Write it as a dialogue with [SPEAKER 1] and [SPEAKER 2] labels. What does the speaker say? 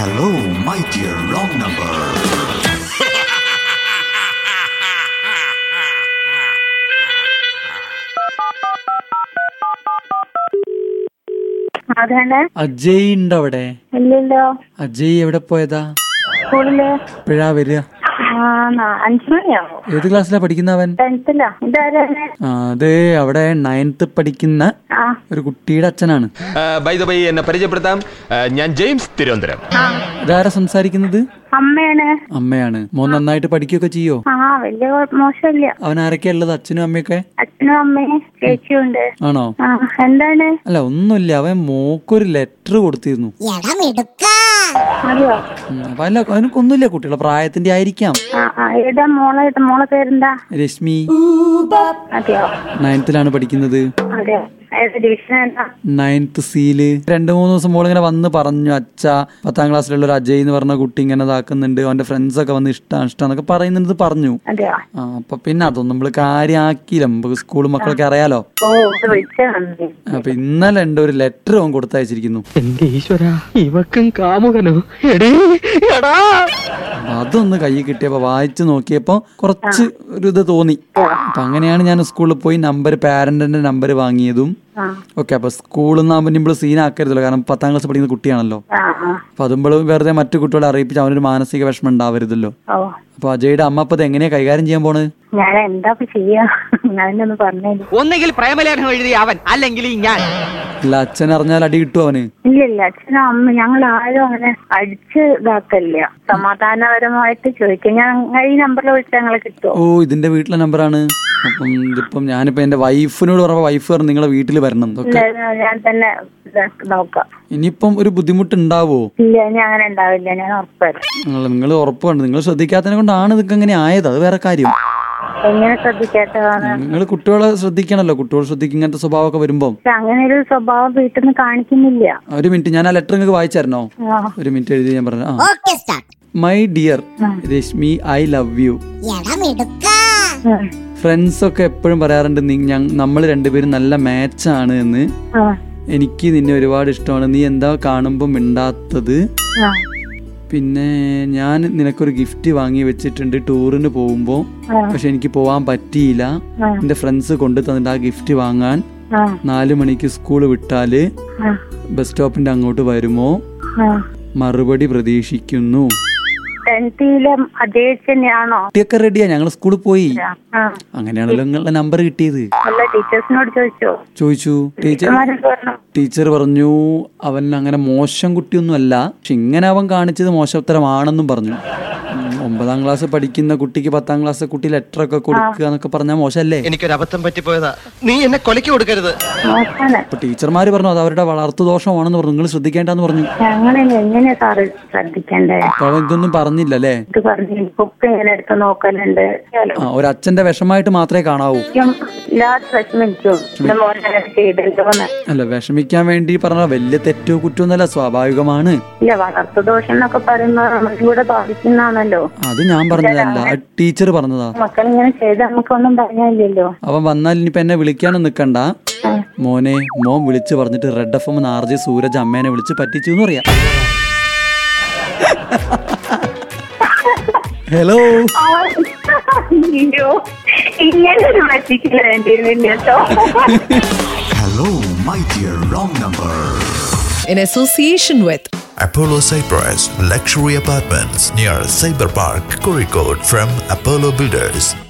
[SPEAKER 1] Hello, my dear wrong number.
[SPEAKER 2] അതാണ്
[SPEAKER 3] അജയ് ഉണ്ടോ അവിടെ
[SPEAKER 2] ഇല്ലല്ലോ
[SPEAKER 3] അജയ് എവിടെ പോയതാ
[SPEAKER 2] സ്കൂളില്
[SPEAKER 3] എപ്പോഴാ വരിക
[SPEAKER 2] ആ ന- അഞ്ച് മണിയാവോ
[SPEAKER 3] ഏത് ക്ലാസ്സിലാ പഠിക്കുന്ന അവൻ
[SPEAKER 2] ടെൻത്തിലാ ഇതാരാണ്
[SPEAKER 3] ആ, അത് അവിടെ നയൻത്ത് പഠിക്കുന്ന
[SPEAKER 2] ആ
[SPEAKER 3] ഒരു കുട്ടിയുടെ അച്ഛനാണ്
[SPEAKER 4] ബൈ ദ ബൈ എന്നെ പരിചയപ്പെടുത്താം ആ, ഞാൻ ജെയിംസ് തിരുവനന്തപുരം
[SPEAKER 3] ഇതാരാ സംസാരിക്കുന്നത്
[SPEAKER 2] അമ്മയാണ്
[SPEAKER 3] അമ്മയാണ് മോൻ നന്നായിട്ട് പഠിക്കുകയൊക്കെ ചെയ്യോ
[SPEAKER 2] ആ വലിയ കുഴപ്പ- മോശമില്ല
[SPEAKER 3] അവൻ ആരൊക്കെയാ ഉള്ളത് അച്ഛനും അമ്മയൊക്കെ
[SPEAKER 2] അച്ഛനും അമ്മയും ചേച്ചിയും ഉണ്ട്
[SPEAKER 3] ആണോ
[SPEAKER 2] ആ എന്താണ്
[SPEAKER 3] അല്ല ഒന്നുമില്ല അവൻ മോക്കൊരു ലെറ്റർ കൊടുത്തിരുന്നു
[SPEAKER 2] അറിയോ
[SPEAKER 3] ഉം, അപ്പൊ അല്ല അവനക്കൊന്നുമില്ല കുട്ടികളെ പ്രായത്തിന്റെ ആയിരിക്കാം
[SPEAKER 2] ആ ആ ഏതാ മോളെ മോളെ പേരെന്താ
[SPEAKER 3] രശ്മി
[SPEAKER 2] അതെയോ
[SPEAKER 3] നയൻത്തിലാണ് പഠിക്കുന്നത്
[SPEAKER 2] അതെയോ ഏത് ഡിവിഷൻ എന്താ
[SPEAKER 3] നയൻത്ത് സീല് രണ്ടു മൂന്ന് ദിവസം മോളിങ്ങനെ വന്ന് പറഞ്ഞു അച്ഛ പത്താം ക്ലാസ്സിലുള്ള ഒരു അജയ് എന്ന് പറഞ്ഞ കുട്ടി ഇങ്ങനെ ഇതാക്കുന്നുണ്ട് അവന്റെ ഫ്രണ്ട്സ് ഒക്കെ വന്ന് ഇഷ്ടമാണ് ഇഷ്ടമാന്നൊക്കെ പറയുന്നത് പറഞ്ഞു
[SPEAKER 2] അതെയോ
[SPEAKER 3] ആ അപ്പൊ പിന്നെ അതൊന്നും നമ്മള് കാര്യമാക്കിയില്ല നമുക്ക് സ്കൂൾ മക്കളൊക്കെ അറിയാലോ
[SPEAKER 2] ഓ ഇത് വിളിച്ച നന്ദി
[SPEAKER 3] അപ്പൊ ഇന്നലെ ഉണ്ട് ഒരു ലെറ്റർ അവൻ കൊടുത്തയച്ചിരിക്കുന്നു
[SPEAKER 5] എന്റെ ഈശ്വര ഇവക്കും കാമുകനോ എടേ എടാ
[SPEAKER 3] അപ്പൊ അതൊന്ന് കൈ കിട്ടിയപ്പോ വായിച്ചു നോക്കിയപ്പോ കുറച്ച് ഒരു ഇത് തോന്നി അപ്പൊ അങ്ങനെയാണ് ഞാൻ സ്കൂളിൽ പോയി നമ്പർ പാരന്റിന്റെ നമ്പർ വാങ്ങിയതും
[SPEAKER 2] ആ
[SPEAKER 3] ഓക്കെ അപ്പൊ സ്കൂളിൽ നിന്നാകുമ്പോൾ നമ്മൾ സീനാക്കരുതല്ലോ കാരണം പത്താം ക്ലാസ് പഠിക്കുന്ന കുട്ടിയാണല്ലോ
[SPEAKER 2] ആ ആ
[SPEAKER 3] അപ്പൊ അതുമ്പോൾ വെറുതെ മറ്റു കുട്ടികളെ അറിയിപ്പിച്ച് അവനൊരു മാനസിക വിഷമം ഉണ്ടാവരുതല്ലോ
[SPEAKER 2] ഓ
[SPEAKER 3] അപ്പൊ അജയുടെ അമ്മ അപ്പൊ ഇത് എങ്ങനെയാ കൈകാര്യം ചെയ്യാൻ പോണ്
[SPEAKER 2] ഞാൻ എന്താ ഇപ്പൊ ചെയ്യാ ഞാനൊന്ന് പറഞ്ഞു
[SPEAKER 5] ഒന്നെങ്കിൽ പ്രേമലേഖനം എഴുതിയ അവൻ അല്ലെങ്കിൽ ഈ ഞാൻ
[SPEAKER 3] അല്ല അച്ഛൻ അറിഞ്ഞാൽ അടി കിട്ടും അവന്
[SPEAKER 2] ഇല്ല ഇല്ല അച്ഛനും അമ്മ ഞങ്ങൾ ആരും അങ്ങനെ അടിച്ച് ഇതാക്കല്ല സമാധാനപരമായിട്ട് ചോദിക്കും ഞാൻ ഈ നമ്പറിൽ വിളിച്ചാൽ ഞങ്ങളെ കിട്ടുമോ
[SPEAKER 3] ഓ ഇതിന്റെ വീട്ടിലെ നമ്പറാണ് അപ്പം ഇതിപ്പം ഞാനിപ്പോ എന്റെ വൈഫിനോട് പറഞ്ഞ വൈഫ് പറഞ്ഞു നിങ്ങളെ വീട്ടിൽ വരണം
[SPEAKER 2] ഇല്ല
[SPEAKER 3] ഇതൊക്കെ
[SPEAKER 2] ഞാൻ തന്നെ ഇതാക്കി നോക്കാം
[SPEAKER 3] ഇനിയിപ്പം ഒരു ബുദ്ധിമുട്ട് ഉണ്ടാവോ
[SPEAKER 2] ഇല്ല ഇനി അങ്ങനെ ഉണ്ടാവില്ല ഞാൻ ഉറപ്പുവരാം
[SPEAKER 3] നിങ്ങൾ നിങ്ങൾ ഉറപ്പാണ് നിങ്ങൾ ശ്രദ്ധിക്കാത്തതിനെ കൊണ്ടാണ് ഇതൊക്കെ ഇങ്ങനെ ആയത് അത് വേറെ കാര്യം
[SPEAKER 2] എങ്ങനെ ശ്രദ്ധിക്കാത്തതാണ്
[SPEAKER 3] നിങ്ങൾ കുട്ടികളെ ശ്രദ്ധിക്കണല്ലോ കുട്ടികൾ ശ്രദ്ധിക്കും ഇങ്ങനത്തെ സ്വഭാവമൊക്കെ വരുമ്പം
[SPEAKER 2] പക്ഷെ അങ്ങനെ ഒരു സ്വഭാവം വീട്ടിൽ നിന്ന് കാണിക്കുന്നില്ല
[SPEAKER 3] ഒരു മിനിറ്റ് ഞാൻ ആ ലെറ്റർ നിങ്ങൾക്ക് വായിച്ചു തരണോ
[SPEAKER 2] ആ
[SPEAKER 3] ഒരു മിനിറ്റ് എഴുതി ഞാൻ പറഞ്ഞു ആ my dear Reshmi I love you
[SPEAKER 2] ഉം.
[SPEAKER 3] ഫ്രണ്ട്സ് ഒക്കെ എപ്പോഴും പറയാറുണ്ട് നമ്മൾ രണ്ടുപേരും നല്ല മാച്ചാണ് എന്ന്
[SPEAKER 2] ആ
[SPEAKER 3] എനിക്ക് നിന്നെ ഒരുപാട് ഇഷ്ടമാണ് നീ എന്താ കാണുമ്പോൾ മിണ്ടാത്തത്
[SPEAKER 2] ആ
[SPEAKER 3] പിന്നെ ഞാൻ നിനക്കൊരു ഗിഫ്റ്റ് വാങ്ങി വെച്ചിട്ടുണ്ട് ടൂറിന് പോകുമ്പോൾ പക്ഷെ എനിക്ക് പോവാൻ പറ്റിയില്ല എന്റെ ഫ്രണ്ട്സ് കൊണ്ടു തന്നിട്ട് ആ ഗിഫ്റ്റ് വാങ്ങാൻ
[SPEAKER 2] ആ
[SPEAKER 3] നാലു മണിക്ക് സ്കൂൾ വിട്ടാല്
[SPEAKER 2] ആ
[SPEAKER 3] ബസ് സ്റ്റോപ്പിന്റെ അങ്ങോട്ട് വരുമോ
[SPEAKER 2] ആ
[SPEAKER 3] മറുപടി പ്രതീക്ഷിക്കുന്നു
[SPEAKER 2] ടെൻത്തിലെ അതേ തന്നെയാണോ
[SPEAKER 3] കുട്ടിയൊക്കെ റെഡിയാ ഞങ്ങൾ സ്കൂളിൽ പോയി
[SPEAKER 2] ആ
[SPEAKER 3] അങ്ങനെയാണല്ലോ നിങ്ങളുടെ നമ്പർ കിട്ടിയത്
[SPEAKER 2] അല്ല ടീച്ചേഴ്സിനോട് ചോദിച്ചോ
[SPEAKER 3] ചോദിച്ചു ടീച്ചർ
[SPEAKER 2] ആരെന്ത് പറഞ്ഞു
[SPEAKER 3] ടീച്ചർ പറഞ്ഞു അവൻ അങ്ങനെ മോശം കുട്ടിയൊന്നും അല്ല പക്ഷെ ഇങ്ങനെ അവൻ കാണിച്ചത് മോശത്തരമാണെന്നും പറഞ്ഞു ഉം, ഒമ്പതാം ക്ലാസ് പഠിക്കുന്ന കുട്ടിക്ക് പത്താം ക്ലാസ് കുട്ടി ലെറ്റർ ഒക്കെ കൊടുക്കുക എന്നൊക്കെ പറഞ്ഞാൽ മോശമല്ലേ
[SPEAKER 4] എനിക്കൊരു അബദ്ധം പറ്റിപ്പോയതാ നീ എന്നെ കൊലക്ക് കൊടുക്കരുത്
[SPEAKER 2] മോശമാണ്
[SPEAKER 3] അപ്പൊ ടീച്ചർമാര് പറഞ്ഞു അത് അവരുടെ വളർത്തു ദോഷമാണെന്ന് പറഞ്ഞു നിങ്ങൾ ശ്രദ്ധിക്കേണ്ടെന്ന് പറഞ്ഞു
[SPEAKER 2] ഞങ്ങളെ എങ്ങനെയാ സാറ് ശ്രദ്ധിക്കണ്ടേ
[SPEAKER 3] അപ്പൊ അവൻ ഇതൊന്നും പറഞ്ഞില്ല അല്ലേ
[SPEAKER 2] ഇത് പറഞ്ഞു ബുക്ക് ഇങ്ങനെ എടുത്ത് നോക്കലുണ്ട്
[SPEAKER 3] ആ ഒരു അച്ഛന്റെ വിഷമായിട്ട് മാത്രമേ കാണാവൂ
[SPEAKER 2] ലാസ്റ്റ് വിഷമിച്ചു എന്റെ മോനെ അങ്ങനെ ചെയ്തല്ലോന്ന്
[SPEAKER 3] അല്ല വിഷമിക്കാൻ വേണ്ടി പറഞ്ഞ വലിയ തെറ്റോ കുറ്റമൊന്നുമല്ല സ്വാഭാവികമാണ്
[SPEAKER 2] ഇല്ല വളർത്തു ദോഷം എന്നൊക്കെ പറയുന്നത് നമുക്ക് കൂടെ ബാധിക്കുന്നതാണല്ലോ
[SPEAKER 3] അത് ഞാൻ പറഞ്ഞതല്ല ആ ടീച്ചർ പറഞ്ഞതാ
[SPEAKER 2] മക്കൾ ഇങ്ങനെ ചെയ്ത് നമുക്കൊന്നും പറഞ്ഞില്ലല്ലോ
[SPEAKER 3] അവൻ വന്നാൽ ഇനിയിപ്പോ എന്നെ വിളിക്കാനും നിക്കണ്ട മോനെ മോൻ വിളിച്ച് പറഞ്ഞിട്ട് red F M R J Sooraj അമ്മേനെ വിളിച്ച് പറ്റിച്ചു എന്ന് പറയാം ഹലോ
[SPEAKER 2] അയ്യോ ഇങ്ങനെ ഒരു പറ്റിക്കില്ല വേണ്ടിയിരുന്നില്ല കേട്ടോ
[SPEAKER 1] Hello, my dear wrong number.
[SPEAKER 6] in association with
[SPEAKER 7] Apollo Cyprus Luxury Apartments near Cyber Park, Kozhikode from Apollo Builders.